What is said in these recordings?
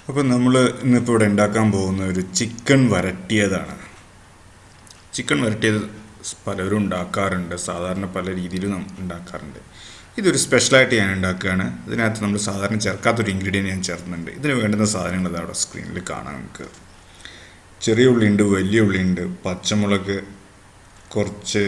അപ്പോൾ നമ്മൾ ഇന്നിപ്പോൾ ഇവിടെ ഉണ്ടാക്കാൻ പോകുന്ന ഒരു ചിക്കൻ വരട്ടിയതാണ് ചിക്കൻ വരട്ടിയത് പലരും ഉണ്ടാക്കാറുണ്ട് സാധാരണ പല രീതിയിലും നം- ഉണ്ടാക്കാറുണ്ട് ഇതൊരു സ്പെഷ്യലായിട്ട് ഞാൻ ഉണ്ടാക്കുകയാണ് ഇതിനകത്ത് നമ്മൾ സാധാരണ ചേർക്കാത്തൊരു ഇൻഗ്രീഡിയൻറ്റ് ഞാൻ ചേർക്കുന്നുണ്ട് ഇതിന് വേണ്ടുന്ന സാധനങ്ങൾ ഇത് അവിടെ സ്ക്രീനിൽ കാണാം നമുക്ക് ചെറിയ ഉള്ളിയുണ്ട് വലിയ ഉള്ളിയുണ്ട് പച്ചമുളക് കുറച്ച്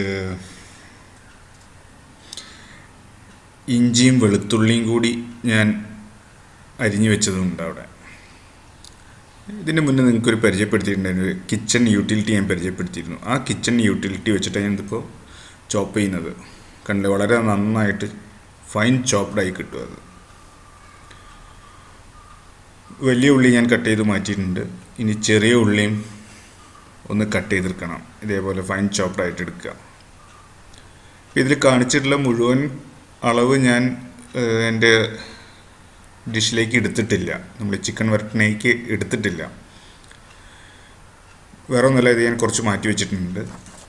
ഇഞ്ചിയും വെളുത്തുള്ളിയും കൂടി ഞാൻ അരിഞ്ഞു വെച്ചതുണ്ട് അവിടെ ഇതിന് മുന്നേ നിങ്ങൾക്കൊരു പരിചയപ്പെടുത്തിയിട്ടുണ്ടായിരുന്നു ഒരു കിച്ചൺ യൂട്ടിലിറ്റി ഞാൻ പരിചയപ്പെടുത്തിയിരുന്നു ആ കിച്ചൺ യൂട്ടിലിറ്റി വെച്ചിട്ടാണ് ഞാനിതിപ്പോൾ ചോപ്പ് ചെയ്യുന്നത് കണ്ട് വളരെ നന്നായിട്ട് ഫൈൻ ചോപ്ഡായി കിട്ടും അത് വലിയ ഉള്ളി ഞാൻ കട്ട് ചെയ്ത് മാറ്റിയിട്ടുണ്ട് ഇനി ചെറിയ ഉള്ളിയും ഒന്ന് കട്ട് ചെയ്തെടുക്കണം ഇതേപോലെ ഫൈൻ ചോപ്ഡായിട്ട് എടുക്കുക ഇതിൽ കാണിച്ചിട്ടുള്ള മുഴുവൻ അളവ് ഞാൻ ഏഹ്, എൻ്റെ ഡിഷിലേക്ക് എടുത്തിട്ടില്ല നമ്മൾ ചിക്കൻ വരട്ടിനേക്ക് എടുത്തിട്ടില്ല വേറെ ഒന്നുമില്ല ഇത് ഞാൻ കുറച്ച് മാറ്റി വെച്ചിട്ടുണ്ട്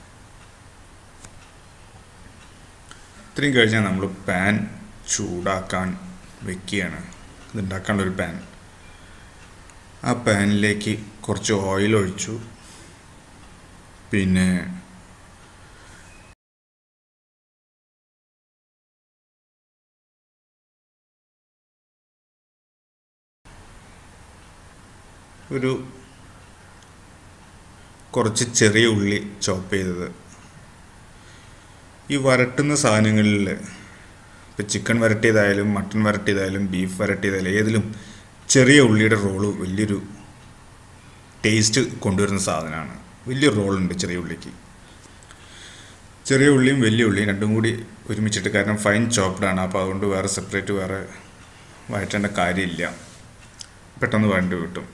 ഇത്രയും കഴിഞ്ഞാൽ നമ്മൾ പാൻ ചൂടാക്കാൻ വെക്കുകയാണ് ഇതുണ്ടാക്കാനുള്ള ഒരു പാൻ ആ പാനിലേക്ക് കുറച്ച് ഓയിൽ ഒഴിച്ചു പിന്നെ ഒരു കുറച്ച് ചെറിയ ഉള്ളി ചോപ്പ് ചെയ്തത് ഈ വരട്ടുന്ന സാധനങ്ങളിൽ ഇപ്പോൾ ചിക്കൻ വരട്ടിയതായാലും മട്ടൺ വരട്ടിയതായാലും ബീഫ് വരട്ടിയതായാലും ഏതിലും ചെറിയ ഉള്ളിയുടെ റോള് വലിയൊരു ടേസ്റ്റ് കൊണ്ടുവരുന്ന സാധനമാണ് വലിയൊരു റോളുണ്ട് ചെറിയ ഉള്ളിക്ക് ചെറിയ ഉള്ളിയും വലിയ ഉള്ളിയും രണ്ടും കൂടി ഒരുമിച്ചിട്ട് കാരണം ഫൈൻ ചോപ്ഡാണ് അപ്പോൾ അതുകൊണ്ട് വേറെ സെപ്പറേറ്റ് വേറെ വഴറ്റേണ്ട കാര്യമില്ല പെട്ടെന്ന് വഴണ്ട് കിട്ടും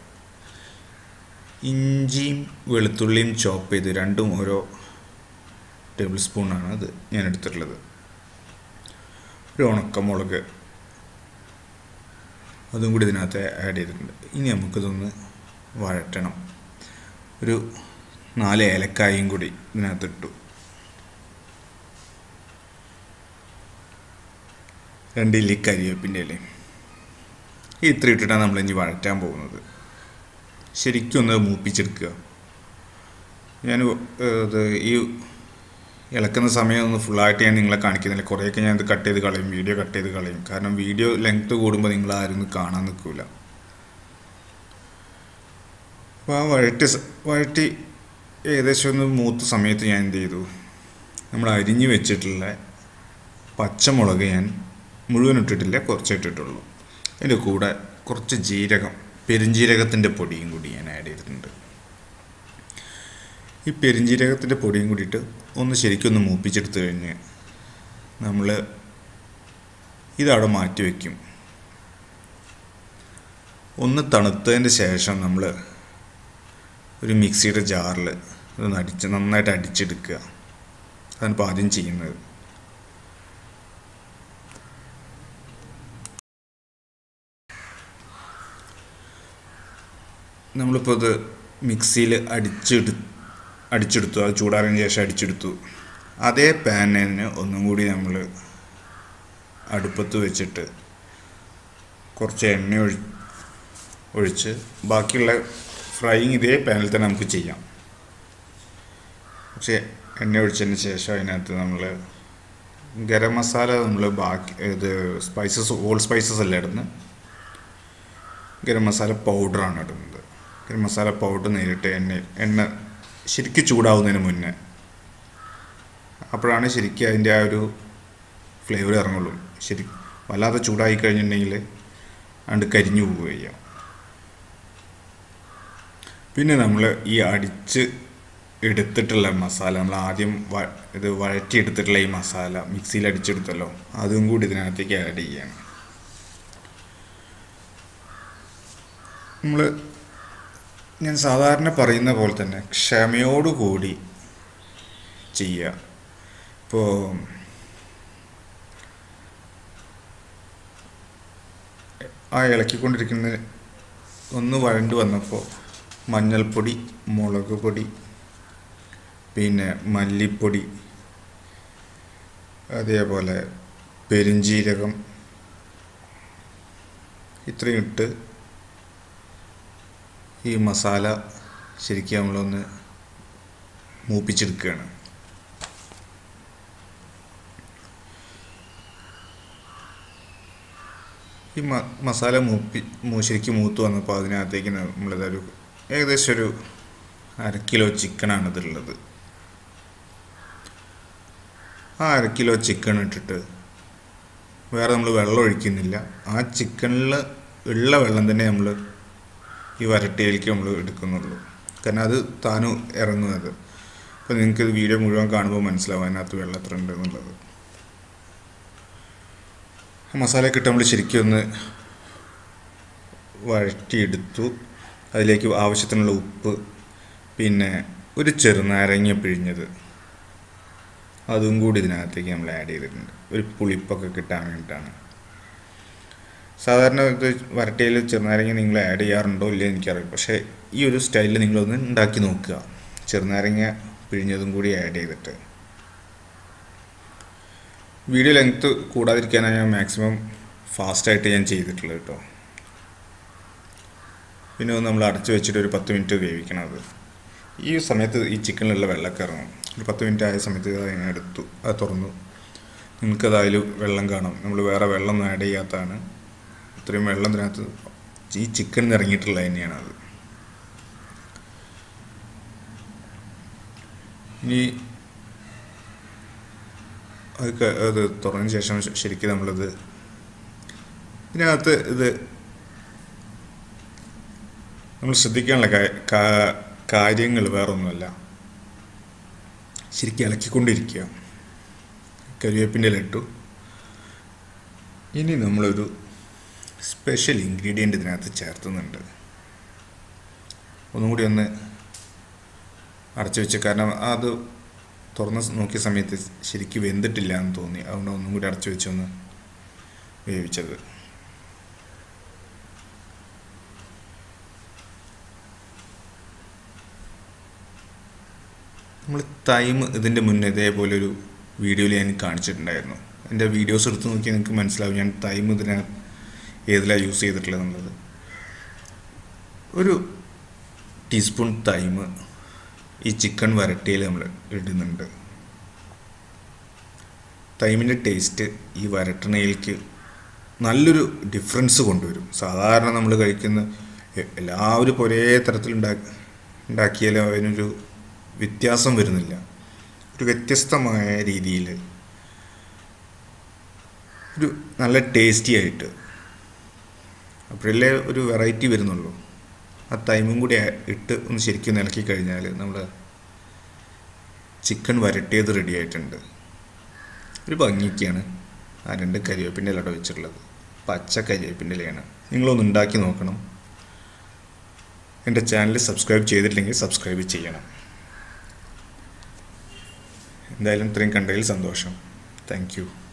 ഇഞ്ചിയും വെളുത്തുള്ളിയും ചോപ്പ് ചെയ്ത് രണ്ടും ഓരോ ടേബിൾ സ്പൂണാണ് അത് ഞാൻ എടുത്തിട്ടുള്ളത് ഒരു ഉണക്കമുളക് അതും കൂടി ഇതിനകത്ത് ആഡ് ചെയ്തിട്ടുണ്ട് ഇനി നമുക്കിതൊന്ന് വഴറ്റണം ഒരു നാല് ഏലക്കായും കൂടി ഇതിനകത്ത് ഇട്ടു രണ്ട് ഇല്ലി കരിവേപ്പിൻ്റെ ഇലയും ഈ ഇത്ര ഇട്ടിട്ടാണ് നമ്മൾ ഇനി വഴറ്റാൻ പോകുന്നത് ശരിക്കും ഒന്ന് മൂപ്പിച്ചെടുക്കുക ഞാൻ ഏഹ്, ഇത് ഈ ഇളക്കുന്ന സമയം ഒന്ന് ഫുള്ളായിട്ട് ഞാൻ നിങ്ങളെ കാണിക്കുന്നില്ല കുറേയൊക്കെ ഞാൻ ഇത് കട്ട് ചെയ്ത് കളയും വീഡിയോ കട്ട് ചെയ്ത് കളയും കാരണം വീഡിയോ ലെങ്ത് കൂടുമ്പോൾ നിങ്ങൾ ആരും ഒന്ന് കാണാൻ നിൽക്കില്ല അപ്പോൾ ആ വഴറ്റി സ- വഴറ്റി ഏകദേശം ഒന്ന് മൂത്ത സമയത്ത് ഞാൻ എന്ത് ചെയ്തു നമ്മൾ അരിഞ്ഞു വെച്ചിട്ടുള്ള പച്ചമുളക് ഞാൻ മുഴുവൻ ഇട്ടിട്ടില്ല കുറച്ചേ ഇട്ടിട്ടുള്ളൂ അതിൻ്റെ കൂടെ കുറച്ച് ജീരകം പെരുംജീരകത്തിൻ്റെ പൊടിയും കൂടി ഞാൻ ആഡ് ചെയ്തിട്ടുണ്ട് ഈ പെരുംജീരകത്തിൻ്റെ പൊടിയും കൂടിയിട്ട് ഒന്ന് ശരിക്കും ഒന്ന് മൂപ്പിച്ചെടുത്ത് കഴിഞ്ഞ് നമ്മൾ ഇതവിടെ മാറ്റി വയ്ക്കും ഒന്ന് തണുത്തതിന് ശേഷം നമ്മൾ ഒരു മിക്സിയുടെ ജാറിൽ ഇതൊന്ന് അടിച്ച് നന്നായിട്ട് അടിച്ചെടുക്കുക അതാണ് ഇപ്പോൾ ആദ്യം ചെയ്യുന്നത് നമ്മളിപ്പോൾ ഇത് മിക്സിയിൽ അടിച്ചെടു അടിച്ചെടുത്തു അത് ചൂടാറിയതിന് ശേഷം അടിച്ചെടുത്തു അതേ പാനിന് ഒന്നും കൂടി നമ്മൾ അടുപ്പത്ത് വെച്ചിട്ട് കുറച്ച് എണ്ണ ഒഴി ഒഴിച്ച് ബാക്കിയുള്ള ഫ്രൈയിങ് ഇതേ പാനിൽ തന്നെ നമുക്ക് ചെയ്യാം പക്ഷേ എണ്ണ ഒഴിച്ചതിന് ശേഷം അതിനകത്ത് നമ്മൾ ഗരം മസാല നമ്മൾ ബാക്കി ഇത് സ്പൈസസ് ഓൾ സ്പൈസസ് അല്ല ഇടുന്നത് ഗരം മസാല പൗഡറാണ് ഇടുന്നത് ഗരം മസാല പൗഡർ നേരിട്ട് എണ്ണ എണ്ണ ശരിക്കും ചൂടാവുന്നതിന് മുന്നേ അപ്പോഴാണ് ശരിക്കും അതിൻ്റെ ആ ഒരു ഫ്ലേവർ ഇറങ്ങുള്ളൂ ശരി വല്ലാതെ ചൂടായി കഴിഞ്ഞിട്ടുണ്ടെങ്കിൽ അണ്ട് കരിഞ്ഞു പോവുക ചെയ്യാം പിന്നെ നമ്മൾ ഈ അടിച്ച് എടുത്തിട്ടുള്ള മസാല നമ്മൾ ആദ്യം വ ഇത് വഴറ്റിയെടുത്തിട്ടുള്ള ഈ മസാല മിക്സിയിൽ അടിച്ചെടുത്തല്ലോ അതും കൂടി ഇതിനകത്തേക്ക് ആഡ് ചെയ്യാണ് നമ്മൾ ഞാൻ സാധാരണ പറയുന്ന പോലെ തന്നെ ക്ഷമയോടുകൂടി ചെയ്യുക ഇപ്പോൾ ആ ഇളക്കിക്കൊണ്ടിരിക്കുന്ന ഒന്ന് വഴണ്ട് വന്നപ്പോൾ മഞ്ഞൾപ്പൊടി മുളക് പൊടി പിന്നെ മല്ലിപ്പൊടി അതേപോലെ പെരുംജീരകം ഇത്രയും ഇട്ട് ഈ മസാല ശരിക്കും നമ്മളൊന്ന് മൂപ്പിച്ചെടുക്കുകയാണ് ഈ മ മസാല മൂപ്പി മൂ- ശരിക്കും മൂത്ത് വന്നപ്പോൾ അതിനകത്തേക്ക് നമ്മളിതൊരു ഏകദേശം ഒരു അര കിലോ ചിക്കനാണ് ഇതിലുള്ളത് ആ അര കിലോ ചിക്കൻ ഇട്ടിട്ട് വേറെ നമ്മൾ വെള്ളം ഒഴിക്കുന്നില്ല ആ ചിക്കനിൽ ഉള്ള വെള്ളം തന്നെ നമ്മൾ ഈ വരട്ടിയിലേക്ക് നമ്മൾ എടുക്കുന്നുള്ളൂ കാരണം അത് താനും ഇറങ്ങുന്നത് അപ്പോൾ നിങ്ങൾക്ക് ഇത് വീഡിയോ മുഴുവൻ കാണുമ്പോൾ മനസ്സിലാവും അതിനകത്ത് വെള്ളം എത്ര ഉണ്ട് എന്നുള്ളത് മസാലയൊക്കെ ഇട്ട് നമ്മൾ ശരിക്കും ഒന്ന് വഴറ്റിയെടുത്തു അതിലേക്ക് ആവശ്യത്തിനുള്ള ഉപ്പ് പിന്നെ ഒരു ചെറുനാരങ്ങ പിഴിഞ്ഞത് അതും കൂടി ഇതിനകത്തേക്ക് നമ്മൾ ആഡ് ചെയ്തിട്ടുണ്ട് ഒരു പുളിപ്പൊക്കെ കിട്ടാൻ വേണ്ടിയിട്ടാണ് സാധാരണ ഇത് വരട്ടിയിൽ ചെറുനാരങ്ങ നിങ്ങൾ ആഡ് ചെയ്യാറുണ്ടോ ഇല്ലയോ എനിക്കറിയില്ല പക്ഷേ ഈ ഒരു സ്റ്റൈലിൽ നിങ്ങളൊന്ന് ഉണ്ടാക്കി നോക്കുക ചെറുനാരങ്ങ പിഴിഞ്ഞതും കൂടി ആഡ് ചെയ്തിട്ട് വീഡിയോ ലെങ്ത്ത് കൂടാതിരിക്കാനാണ് ഞാൻ മാക്സിമം ഫാസ്റ്റായിട്ട് ഞാൻ ചെയ്തിട്ടുള്ളത് കേട്ടോ പിന്നെ ഒന്ന് നമ്മൾ അടച്ചു വെച്ചിട്ട് ഒരു പത്ത് മിനിറ്റ് വേവിക്കണം അത് ഈ സമയത്ത് ഈ ചിക്കനിലുള്ള വെള്ളമൊക്കെ ഇറങ്ങും ഒരു പത്ത് മിനിറ്റ് ആയ സമയത്ത് അത് ഞാൻ എടുത്തു അത് തുറന്നു നിങ്ങൾക്കത് അതിൽ വെള്ളം കാണാം നമ്മൾ വേറെ വെള്ളം ഒന്നും ആഡ് ചെയ്യാത്തതാണ് ഇത്രയും വെള്ളം ഇതിനകത്ത് ഈ ചിക്കൻ ഇറങ്ങിയിട്ടുള്ളത് തന്നെയാണ് അത് ഇനി അത് ക- അത് തുറന്നതിന് ശേഷം ശ- ശരിക്കും നമ്മളിത് ഇതിനകത്ത് ഇത് നമ്മൾ ശ്രദ്ധിക്കാനുള്ള കാര്യങ്ങൾ വേറൊന്നുമല്ല ശരിക്കും ഇളക്കിക്കൊണ്ടിരിക്കുക കരിവേപ്പിൻ്റെ ഇട്ടു ഇനി നമ്മളൊരു സ്പെഷ്യൽ ഇൻഗ്രീഡിയൻ്റ് ഇതിനകത്ത് ചേർത്തുന്നുണ്ട് ഒന്നും കൂടി ഒന്ന് അടച്ചു വെച്ച് കാരണം അത് തുറന്ന് നോക്കിയ സമയത്ത് ശരിക്കും വെന്തിട്ടില്ല എന്ന് തോന്നി അതുകൊണ്ട് ഒന്നും കൂടി അടച്ചു വെച്ചൊന്ന് വേവിച്ചത് നമ്മൾ ടൈം ഇതിൻ്റെ മുന്നേ ഇതേപോലെ ഒരു വീഡിയോയിൽ ഞാൻ കാണിച്ചിട്ടുണ്ടായിരുന്നു എൻ്റെ വീഡിയോസ് എടുത്ത് നോക്കിയാൽ നിങ്ങൾക്ക് മനസ്സിലാവും ഞാൻ ടൈം ഇതിന് ഏതിലാണ് യൂസ് ചെയ്തിട്ടുള്ളത് എന്നുള്ളത് ഒരു ടീസ്പൂൺ തൈം ഈ ചിക്കൻ വരട്ടിയിൽ നമ്മൾ ഇടുന്നുണ്ട് തൈമിൻ്റെ ടേസ്റ്റ് ഈ വരട്ടണയിലേക്ക് നല്ലൊരു ഡിഫറൻസ് കൊണ്ടുവരും സാധാരണ നമ്മൾ കഴിക്കുന്ന എ- എല്ലാവരും ഇപ്പോൾ ഒരേ തരത്തിൽ ഉണ്ടാക്കി ഉണ്ടാക്കിയാലും അതിനൊരു വ്യത്യാസം വരുന്നില്ല ഒരു വ്യത്യസ്തമായ രീതിയിൽ ഒരു നല്ല ടേസ്റ്റി ആയിട്ട് അപ്പോഴല്ലേ ഒരു വെറൈറ്റി വരുന്നുള്ളൂ ആ ടൈമും കൂടി ആ- ഇട്ട് ഒന്ന് ശരിക്കും നിലക്കി കഴിഞ്ഞാൽ നമ്മൾ ചിക്കൻ വരട്ടിയത് റെഡി ആയിട്ടുണ്ട് ഒരു ഭംഗിയൊക്കെയാണ് ആ രണ്ട് കരിവേപ്പിൻ്റെ ഇലട വെച്ചിട്ടുള്ളത് പച്ച കരിവേപ്പിൻ്റെ ഇലയാണ് നിങ്ങളൊന്ന് ഉണ്ടാക്കി നോക്കണം എൻ്റെ ചാനൽ സബ്സ്ക്രൈബ് ചെയ്തിട്ടില്ലെങ്കിൽ സബ്സ്ക്രൈബ് ചെയ്യണം എന്തായാലും ഇത്രയും കണ്ടതിൽ സന്തോഷം താങ്ക് യു